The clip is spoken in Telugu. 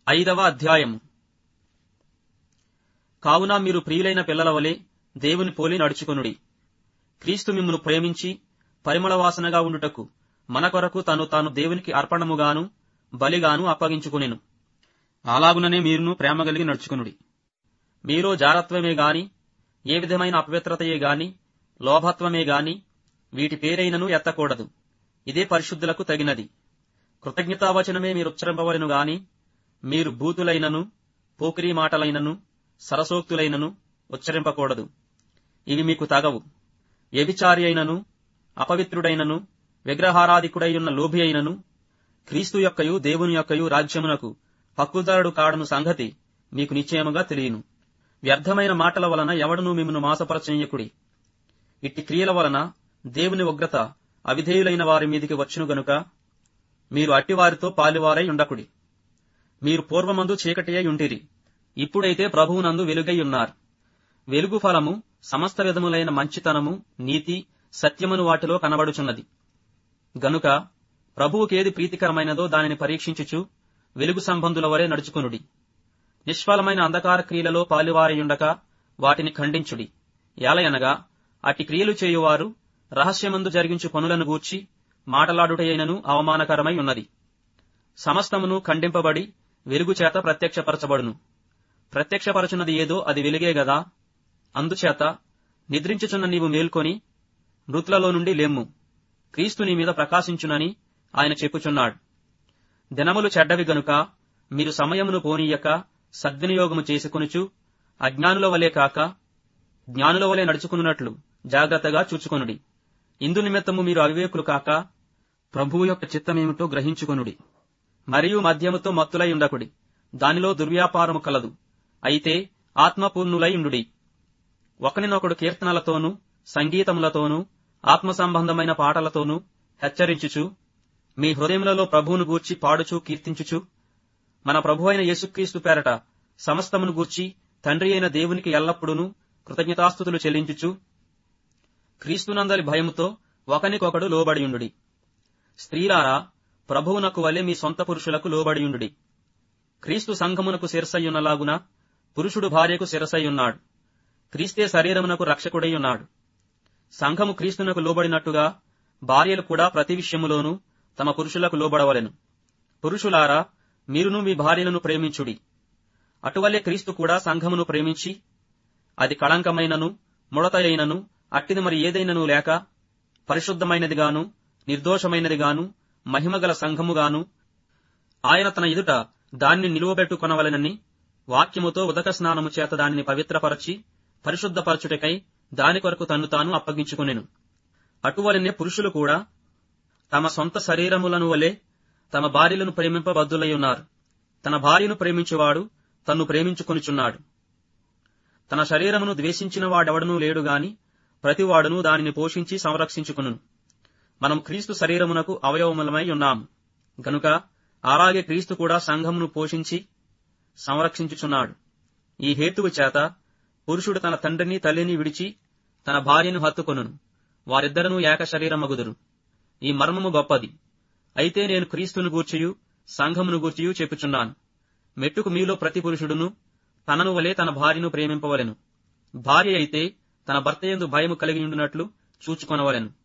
ఐదవ అధ్యాయము కావున మీరు ప్రియులైన పిల్లల వలె దేవుని పోలి నడుచుకొనుడి క్రీస్తు మిమ్మును ప్రేమించి పరిమళ వాసనగా ఉండుటకు మన కొరకు తను తాను దేవునికి అర్పణముగాను బలిగాను అప్పగించుకునెను అలాగుననే మీరును ప్రేమ కలిగి నడుచుకునుడి మీలో జారత్వమే గాని ఏ విధమైన అపవిత్రతయే గాని లోభత్వమే గాని వీటి పేరైనను ఎత్తకూడదు ఇదే పరిశుద్ధులకు తగినది కృతజ్ఞతావచనమే మీరు ఉచ్చరింపవలను గాని మీరు భూతులైనను పోకిరీ మాటలైనను సరసోక్తులైనను ఉచ్చరింపకూడదు ఇవి మీకు తగవు వ్యభిచారి అయినను అపవిత్రుడైనను విగ్రహారాధికుడైయున్న లోభి అయినను క్రీస్తు యొక్కయు దేవుని యొక్కయు రాజ్యమునకు హక్కుదారుడు కాడను సంగతి మీకు నిశ్చయముగా తెలియను వ్యర్థమైన మాటల వలన ఎవడునూ మిమ్మను మాసపరచనీయకుడి ఇట్టి క్రియల వలన దేవుని ఉగ్రత అవిధేయులైన వారి మీదికి వచ్చును గనుక మీరు అట్టివారితో పాలువారై ఉండకుడి మీరు పూర్వమందు చీకటి అయి ఉంటిరి ఇప్పుడైతే ప్రభువునందు వెలుగై ఉన్నారు వెలుగు ఫలము సమస్త విధములైన మంచితనము నీతి సత్యమును వాటిలో కనబడుచున్నది గనుక ప్రభువుకేది ప్రీతికరమైనదో దానిని పరీక్షించుచు వెలుగు సంబంధుల వలె నడుచుకునుడి నిష్ఫలమైన అంధకార క్రియలలో పాలువారయుండక వాటిని ఖండించుడి ఏలయనగా అట్టి క్రియలు చేయువారు రహస్యమందు జరిగించు పనులను గూర్చి మాటలాడుటయైనను అవమానకరమై ఉన్నది సమస్తమును ఖండింపబడి వెలుగు చేత ప్రత్యక్షపరచబడును ప్రత్యక్షపరచున్నది ఏదో అది వెలుగే గదా అందుచేత నిద్రించుచున్న నీవు మేల్కొని మృతులలో నుండి లెమ్ము క్రీస్తు నీ మీద ప్రకాశించునని ఆయన చెప్పుచున్నాడు దినములు చెడ్డవి గనుక మీరు సమయమును పోనీయక సద్వినియోగము చేసుకొనుచు అజ్ఞానుల వలె కాక జ్ఞానుల వలె నడుచుకున్నట్లు జాగ్రత్తగా చూచుకొనుడి ఇందు నిమిత్తము మీరు అవివేకులు కాక ప్రభువు యొక్క చిత్తమేమిటో గ్రహించుకొనుడి మరియు మద్యముతో మత్తులై ఉండకుడి దానిలో దుర్వ్యాపారము కలదు అయితే ఆత్మపూర్ణులై ఉండుడి ఒకనినొకడు కీర్తనలతోనూ సంగీతములతోనూ ఆత్మ సంబంధమైన పాటలతోనూ హెచ్చరించుచు మీ హృదయములలో ప్రభువును గూర్చి పాడుచు కీర్తించుచు మన ప్రభు అయిన యేసుక్రీస్తు పేరట సమస్తమును గూర్చి తండ్రి అయిన దేవునికి ఎల్లప్పుడూను కృతజ్ఞతాస్థుతులు చెల్లించుచు క్రీస్తునందలి భయముతో ఒకనికొకడు లోబడియుండుడి స్త్రీలారా ప్రభువునకు వలె మీ సొంత పురుషులకు లోబడియుండుడి క్రీస్తు సంఘమునకు శిరసయ్యున్నలాగున పురుషుడు భార్యకు శిరసయ్యున్నాడు క్రీస్తే శరీరమునకు రక్షకుడై ఉన్నాడు సంఘము క్రీస్తునకు లోబడినట్టుగా భార్యలు కూడా ప్రతి విషయములోనూ తమ పురుషులకు లోబడవలెను పురుషులారా మీరును మీ భార్యలను ప్రేమించుడి అటువలే క్రీస్తు కూడా సంఘమును ప్రేమించి అది కళంకమైనను ముడతయైనను అట్టిది మరి ఏదైనను లేక పరిశుద్ధమైనదిగాను నిర్దోషమైనదిగాను మహిమగల సంఘముగాను ఆయన తన ఎదుట దాన్ని నిలువబెట్టుకొనవలెనని వాక్యముతో ఉదక స్నానము చేత దానిని పవిత్రపరచి పరిశుద్ధపరచుటకై దాని కొరకు తన్ను తాను అప్పగించుకొనెను అటువలనే పురుషులు కూడా తమ సొంత శరీరములను వలె తమ భార్యలను ప్రేమింపబద్దులై ఉన్నారు తన భార్యను ప్రేమించువాడు తన్ను ప్రేమించుకొనుచున్నాడు తన శరీరమును ద్వేషించిన వాడెవడనూ లేడు గాని ప్రతివాడును దానిని పోషించి సంరక్షించుకును మనం క్రీస్తు శరీరమునకు అవయవములమై ఉన్నాము గనుక అలాగే క్రీస్తు కూడా సంఘమును పోషించి సంరక్షించుచున్నాడు ఈ హేతువు చేత పురుషుడు తన తండ్రిని తల్లిని విడిచి తన భార్యను హత్తుకొనును వారిద్దరూ ఏక శరీరమగుదురు ఈ మర్మము గొప్పది అయితే నేను క్రీస్తును గూర్చియు సంఘమును గూర్చియు చెప్పుచున్నాను మెట్టుకు మీలో ప్రతి పురుషుడును తనను వలె తన భార్యను ప్రేమింపవలెను భార్య అయితే తన భర్త యందు భయము కలిగి ఉండునట్లు చూచుకొనవలెను